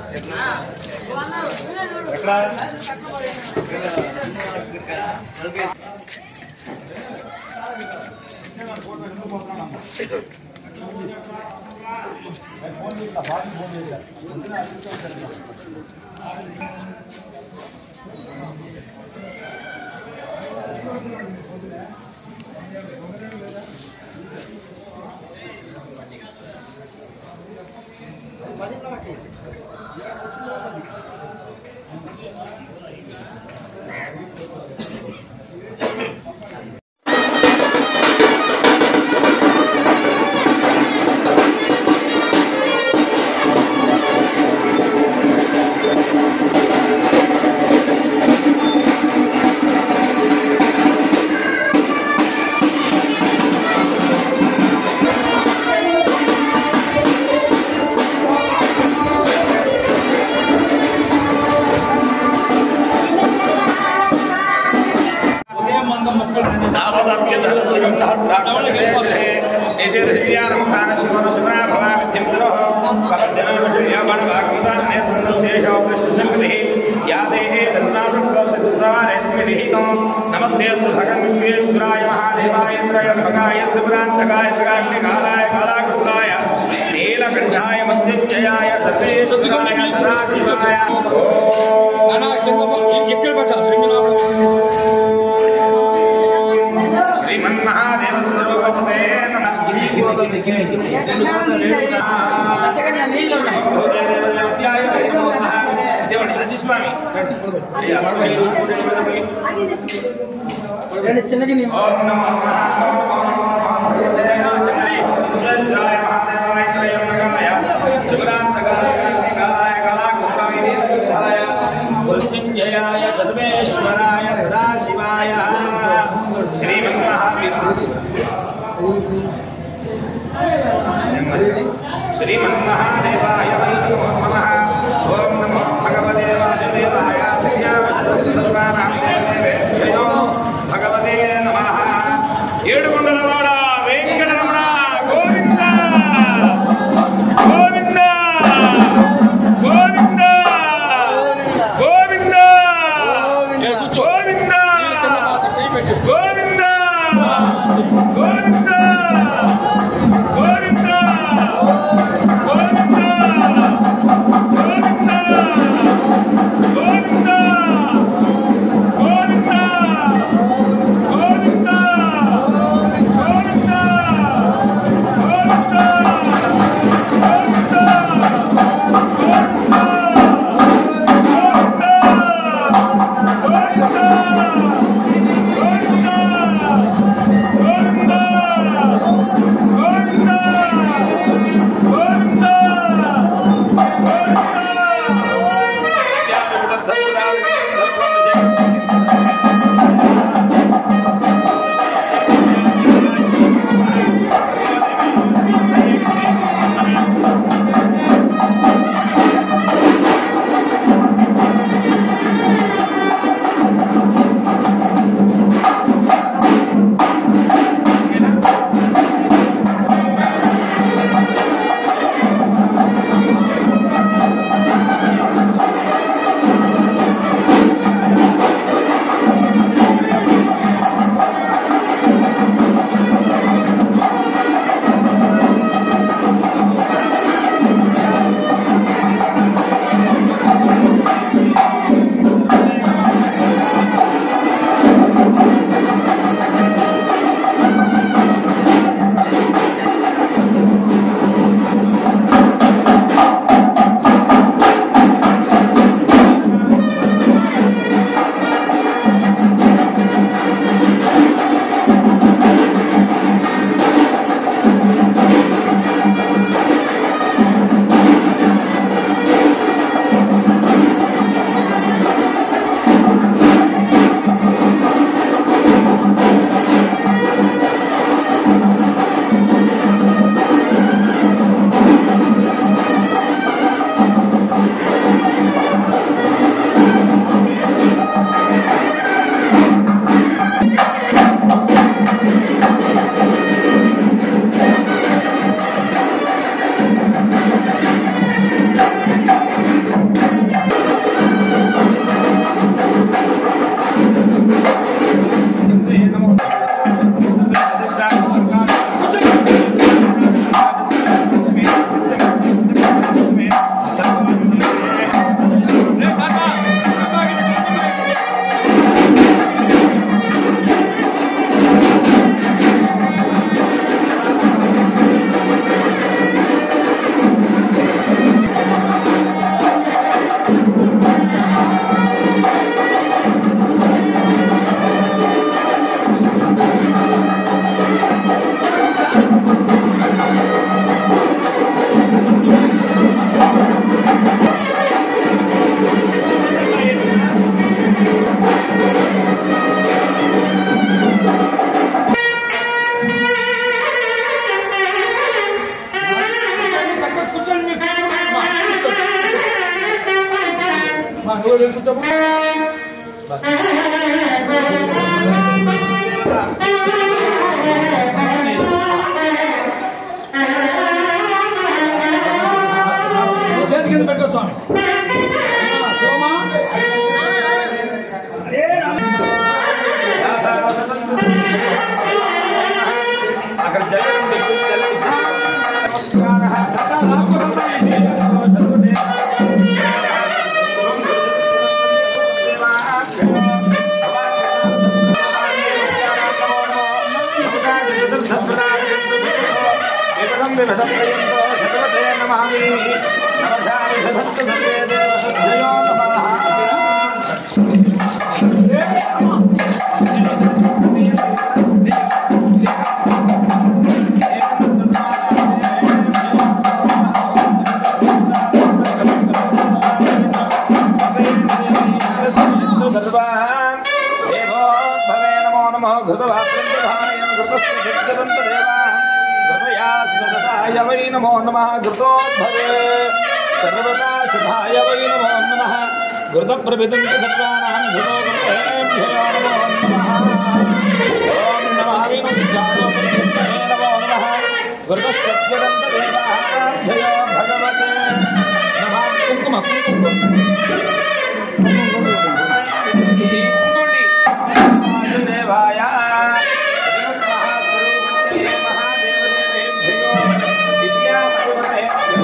नमस्ते भगन विश्वेश्वराय महादेवाय त्रयंबकाय त्रिपुरांतकाय जगाग्निकालाय कालाकृताय नीलकंठाय मृत्युंजयाय सर्वेश्वराय सदाशिवाय ఎక్కడ పెట్టాలి రెండు లోపల శ్రీమన్మహాదేవ స్వరూపతే స్వామి చిన్నకి నీ ఓం నమో చక్రీ విశ్వేశ్వరాయ మహాదేవాయ త్రయంబకాయ త్రిపురాంతకాయ కాలాయ కాలాకృతాయ నీలకంఠాయ మృత్యుంజయాయ సర్వేశ్వరాయ సదాశివాయ శ్రీమన్మహావీర శ్రీమన్మహాదేవాయ వై నమో నమః ఓం నమో భగవతే వాసుదేవాయ సర్వానాం దేవేభ్యో భగవతే నమః ఏడుకొండలవాడ వెంకటరమణ గోవింద గోవింద గోవింద గోవింద గోవింద చేయి పెట్టు గోవింద గోవింద గోవింద గోవింద నువ్వు వెళ్ళి కూర్చోపు చేతి కింద పెట్టుకో స్వామి శివమా అరే నాన్న. అక్కడ జగన్ నమః దేవోద్భవే నమో నమో ఘృతవాత్రంజధారయం ఘృతశ్చ దిగ్గదంతదేవా ఘృతయాస్తదాయ వై నమో నమః ఘృతోద్భవే సర్వనాశదాయ వై నమో నమః ఘృతప్రభిదంత సర్వానాం ఘృతోగృతేభ్యో నమో నమః ఓం నమః వినుష్ఠానోపరిశుద్ధయే నమో నమః ఘృతశ్చత్యదంతదేవాభ్యో భగవతే నమః కుంకుమ కుంకుమ వాసుదేవాయ శ్రీమన్మహాస్వరూపిణ్యే మహాదేవదేవేభ్యో విద్యామయువతే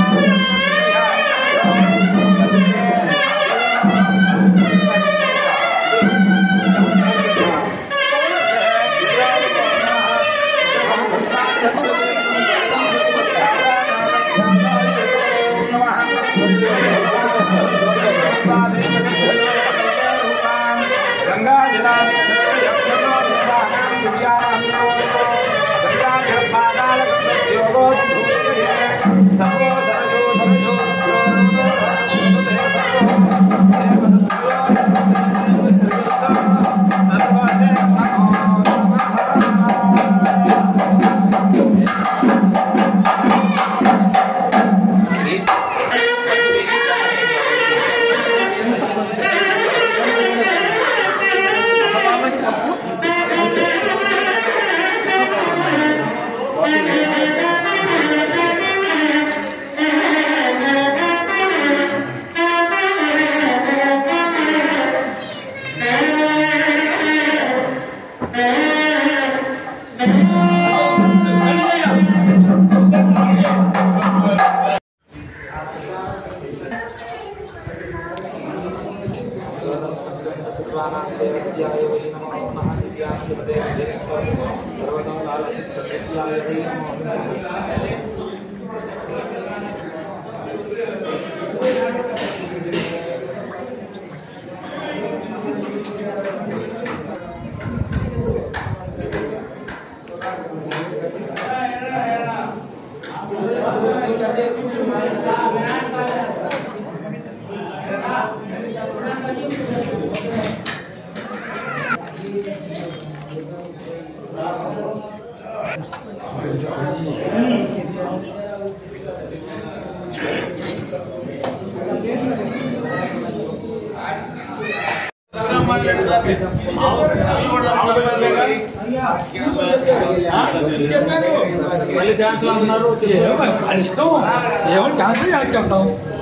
చెప్పారు మళ్ళీ ఛాన్సులు అంటున్నారు ఏమో, వాళ్ళ ఇష్టం ఏమో క్యాన్సర్ యాక్ట్ అవుతాం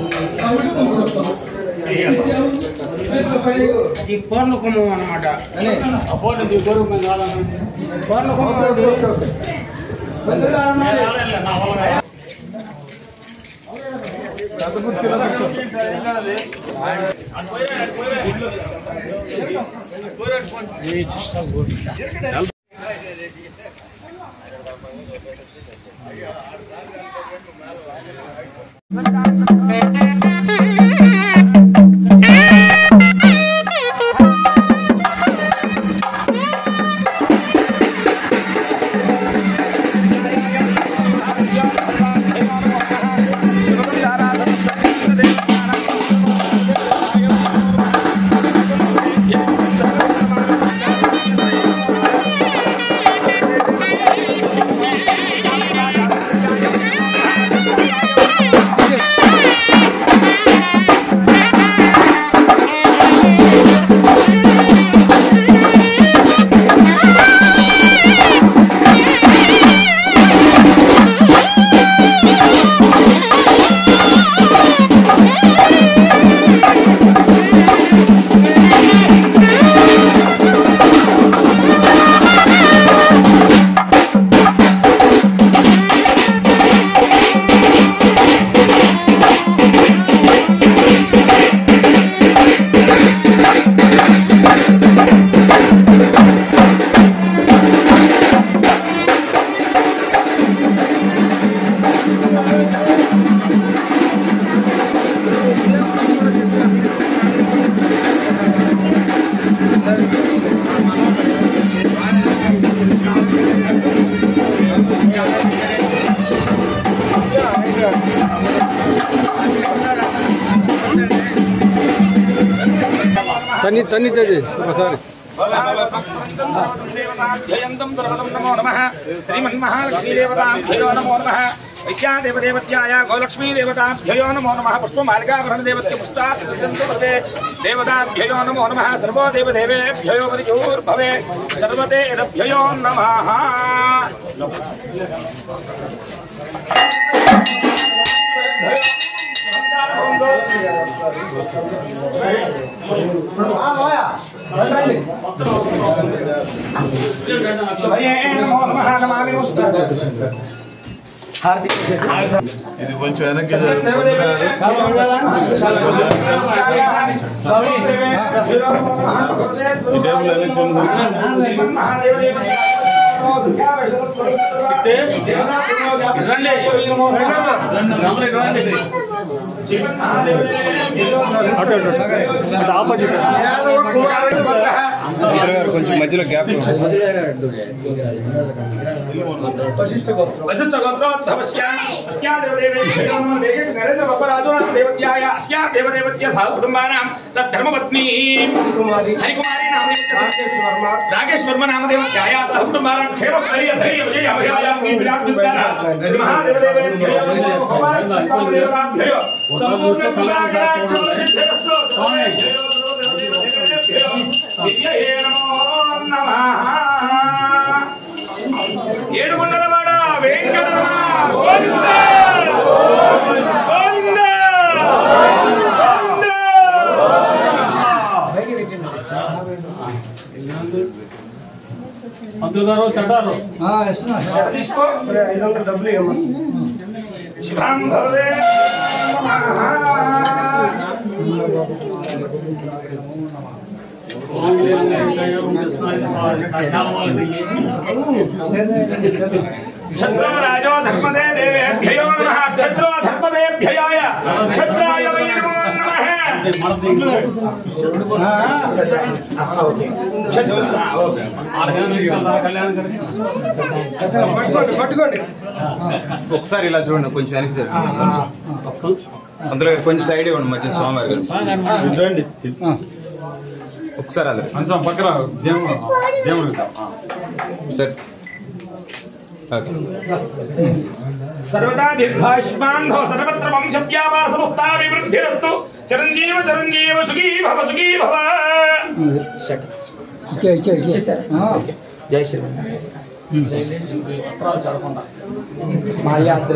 ఈ పూర్ణ కుంభం అనమాట అపోర్ట్ గౌరవం మేము కావాలనుకుంటే పూర్ణ కుంభం Thank తన్ని తన్ని తది ఒకసారి జయంతం ద్రవదం నమో నమ శ్రీమన్మహాలక్ష్మీదేవతాభ్యయో నమో నమ విద్యాదేవదేవత్యాయ గౌలక్ష్మీదేవతాభ్యయో నమో నమ పుష్పమాలికాభరణదేవత్య పుష్టాశ్రంతే దేవతాభ్యయో నమో నమ సర్వో దేవదేవేభ్యయో పరిజోర్భవే సర్వతే యదభ్యయో నమ శివయే నమో నమ నమామి నమస్కారం ఇది కొంచెం వెనక్కి జరుగుతున్నారు ఈ టేబుల్ వెనక్కి కొంచెం మంత్రి గారు కొంచెం మధ్యలో గ్యాప్ వశిష్ఠ గోత్రోద్భవస్య అస్యా దేవదేవేభ్యో నమో దేవే నరేంద్ర బప్పరాజునాథ దేవత్యాయ అస్యా దేవదేవత్య సహ కుటుంబానాం తద్ధర్మపత్ని హరికుమారి నామదేవత్య రాకేష్ వర్మ నామదేవత్యాయ సహ కుటుంబానాం క్షేమ స్థైర్య ధైర్య విజయ అభయాయాం కీర్త్యార్జున శ్రీ మహాదేవదేవేభ్యో నమో భగవాన్ దేవతాభ్యో సంపూర్ణ కళాకరాక్షో సిద్ధిరస్తో విద్యయే నమో నమః ఏడుకొండలవాడ వెంకటరమణ గోవింద గోవింద గోవింద పంతులు గారు సెంటర్ ఎక్కడ తీసుకో శుభం భవదే క్షత్రో రాజో ధర్మదే దేవేభ్యయో నమః క్షత్రో ధర్మదేభ్యయాయ క్షత్రాయ వై నమో నమః ఒకసారి ఇలా చూడండి కొంచెం వెనక్కి జరగండి అందులో కొంచెం సైడ్ ఇవ్వండి మధ్య స్వామివారి గారు రండి ఒకసారి అది పక్కన దేవుడు దేవుడు సరే ఓకే సర్వదా దీర్ఘాయుష్మాన్ భవ సర్వత్ర వంశ వ్యాపార సమస్తా వివృద్ధిరస్తు చిరంజీవ చిరంజీవ సుఖీ భవ సుఖీ భవ జై శ్రీ మాయాద్రి